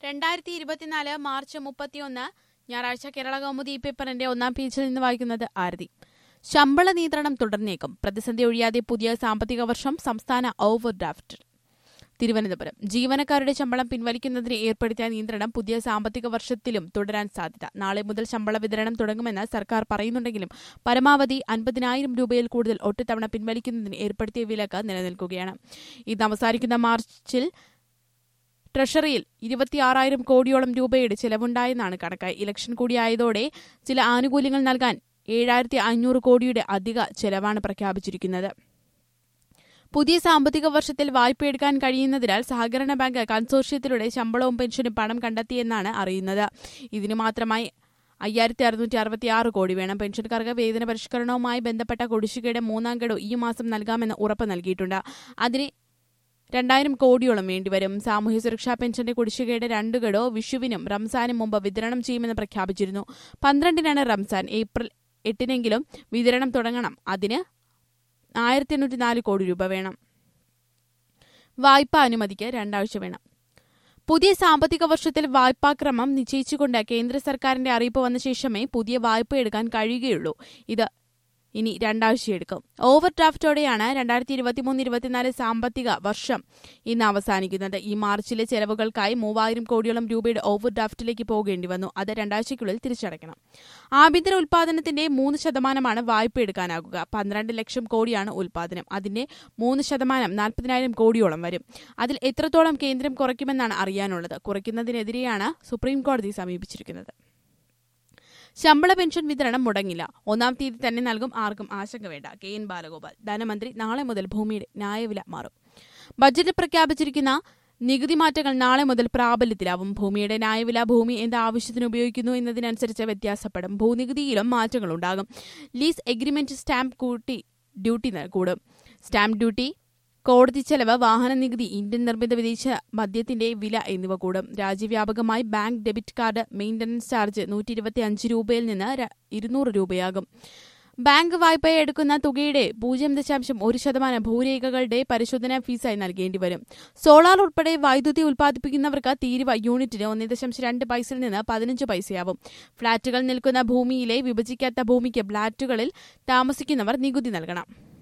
രണ്ടായിരത്തി ഇരുപത്തിനാല് മാർച്ച് മുപ്പത്തിയൊന്ന് ഞായറാഴ്ച കേരള കൗമുദി ഈ പേപ്പറിന്റെ ഒന്നാം പേജിൽ നിന്ന് വായിക്കുന്നത് ആരതി ശമ്പള നിയന്ത്രണം തുടർന്നേക്കും പ്രതിസന്ധി ഒഴിയാതെ പുതിയ സാമ്പത്തിക വർഷം സംസ്ഥാന ഓവർ ഡ്രാഫ്റ്റ് തിരുവനന്തപുരം ജീവനക്കാരുടെ ശമ്പളം പിൻവലിക്കുന്നതിന് ഏർപ്പെടുത്തിയ നിയന്ത്രണം പുതിയ സാമ്പത്തിക വർഷത്തിലും തുടരാൻ സാധ്യത നാളെ മുതൽ ശമ്പള വിതരണം തുടങ്ങുമെന്ന് സർക്കാർ പറയുന്നുണ്ടെങ്കിലും പരമാവധി അൻപതിനായിരം രൂപയിൽ കൂടുതൽ ഒറ്റത്തവണ പിൻവലിക്കുന്നതിന് ഏർപ്പെടുത്തിയ വിലക്ക് നിലനിൽക്കുകയാണ് ഇന്ന് അവസാനിക്കുന്ന മാർച്ചിൽ ട്രഷറിയിൽ ഇരുപത്തിയാറായിരം കോടിയോളം രൂപയുടെ ചെലവുണ്ടായെന്നാണ് കണക്ക് ഇലക്ഷൻ കൂടിയായതോടെ ചില ആനുകൂല്യങ്ങൾ നൽകാൻ ഏഴായിരത്തി അഞ്ഞൂറ് കോടിയുടെ അധിക ചെലവാണ് പ്രഖ്യാപിച്ചിരിക്കുന്നത് പുതിയ സാമ്പത്തിക വർഷത്തിൽ വായ്പയെടുക്കാൻ കഴിയുന്നതിനാൽ സഹകരണ ബാങ്ക് കൺസോർഷ്യത്തിലൂടെ ശമ്പളവും പെൻഷനും പണം കണ്ടെത്തിയെന്നാണ് അറിയുന്നത് ഇതിനു മാത്രമായി അയ്യായിരത്തി അറുന്നൂറ്റി അറുപത്തിയാറ് കോടി വേണം പെൻഷൻകാർക്ക് വേതന പരിഷ്കരണവുമായി ബന്ധപ്പെട്ട കുടിശ്ശികയുടെ മൂന്നാം ഗഡു ഈ മാസം നൽകാമെന്ന് ഉറപ്പ് നൽകിയിട്ടുണ്ട് അതിന് രണ്ടായിരം കോടിയോളം വേണ്ടിവരും സാമൂഹ്യ സുരക്ഷാ പെൻഷന്റെ കുടിശ്ശികയുടെ രണ്ട് ഗഡോ വിഷുവിനും റംസാനും മുമ്പ് വിതരണം ചെയ്യുമെന്ന് പ്രഖ്യാപിച്ചിരുന്നു പന്ത്രണ്ടിനാണ് റംസാൻ ഏപ്രിൽ എട്ടിനെങ്കിലും വിതരണം തുടങ്ങണം അതിന് ആയിരത്തി എണ്ണൂറ്റി നാല് കോടി രൂപ വേണം വായ്പാ അനുമതിക്ക് രണ്ടാഴ്ച വേണം പുതിയ സാമ്പത്തിക വർഷത്തിൽ വായ്പാക്രമം നിശ്ചയിച്ചുകൊണ്ട് കേന്ദ്ര സർക്കാരിന്റെ അറിയിപ്പ് വന്ന ശേഷമേ പുതിയ വായ്പ എടുക്കാൻ കഴിയുകയുള്ളൂ ഇത് ഇനി രണ്ടാഴ്ചയെടുക്കും ഓവർ ഡ്രാഫ്റ്റോടെയാണ് രണ്ടായിരത്തി ഇരുപത്തിമൂന്ന് ഇരുപത്തിനാല് സാമ്പത്തിക വർഷം ഇന്ന് അവസാനിക്കുന്നത് ഈ മാർച്ചിലെ ചെലവുകൾക്കായി മൂവായിരം കോടിയോളം രൂപയുടെ ഓവർ ഡ്രാഫ്റ്റിലേക്ക് പോകേണ്ടി വന്നു അത് രണ്ടാഴ്ചയ്ക്കുള്ളിൽ തിരിച്ചടയ്ക്കണം ആഭ്യന്തര ഉൽപാദനത്തിന്റെ മൂന്ന് ശതമാനമാണ് വായ്പ എടുക്കാനാകുക പന്ത്രണ്ട് ലക്ഷം കോടിയാണ് ഉൽപാദനം അതിന്റെ മൂന്ന് ശതമാനം നാൽപ്പതിനായിരം കോടിയോളം വരും അതിൽ എത്രത്തോളം കേന്ദ്രം കുറയ്ക്കുമെന്നാണ് അറിയാനുള്ളത് കുറയ്ക്കുന്നതിനെതിരെയാണ് സുപ്രീം കോടതി സമീപിച്ചിരിക്കുന്നത് ശമ്പള പെൻഷൻ വിതരണം മുടങ്ങില്ല ഒന്നാം തീയതി തന്നെ നൽകും ആർക്കും ആശങ്ക വേണ്ട കെ എൻ ബാലഗോപാൽ ധനമന്ത്രി നാളെ മുതൽ ഭൂമിയുടെ ന്യായവില മാറും ബജറ്റിൽ പ്രഖ്യാപിച്ചിരിക്കുന്ന നികുതി മാറ്റങ്ങൾ നാളെ മുതൽ പ്രാബല്യത്തിലാവും ഭൂമിയുടെ ന്യായവില ഭൂമി എന്ത് ആവശ്യത്തിന് ഉപയോഗിക്കുന്നു എന്നതിനനുസരിച്ച് വ്യത്യാസപ്പെടും ഭൂനികുതിയിലും മാറ്റങ്ങളുണ്ടാകും ലീസ് എഗ്രിമെന്റ് സ്റ്റാമ്പ് കൂട്ടി ഡ്യൂട്ടി കൂടും സ്റ്റാമ്പ് ഡ്യൂട്ടി കോടതി ചെലവ് വാഹന നികുതി ഇന്ത്യൻ നിർമ്മിത വിദേശ മദ്യത്തിന്റെ വില എന്നിവ കൂടും രാജ്യവ്യാപകമായി bank debit card maintenance charge നൂറ്റി ഇരുപത്തി അഞ്ച് രൂപയിൽ നിന്ന് ഇരുന്നൂറ് രൂപയാകും ബാങ്ക് വായ്പ എടുക്കുന്ന തുകയുടെ പൂജ്യം ദശാംശം ഒരു ശതമാനം ഭൂരേഖകളുടെ പരിശോധനാ ഫീസായി നൽകേണ്ടി വരും സോളാർ ഉൾപ്പെടെ വൈദ്യുതി ഉൽപ്പാദിപ്പിക്കുന്നവർക്ക് തീരുവ യൂണിറ്റിന് ഒന്ന് ദശാംശം രണ്ട് പൈസയിൽ നിന്ന് പതിനഞ്ച് പൈസയാവും ഫ്ളാറ്റുകൾ നിൽക്കുന്ന ഭൂമിയിലെ വിഭജിക്കാത്ത ഭൂമിക്ക് ഫ്ളാറ്റുകളിൽ താമസിക്കുന്നവർ നികുതി നൽകണം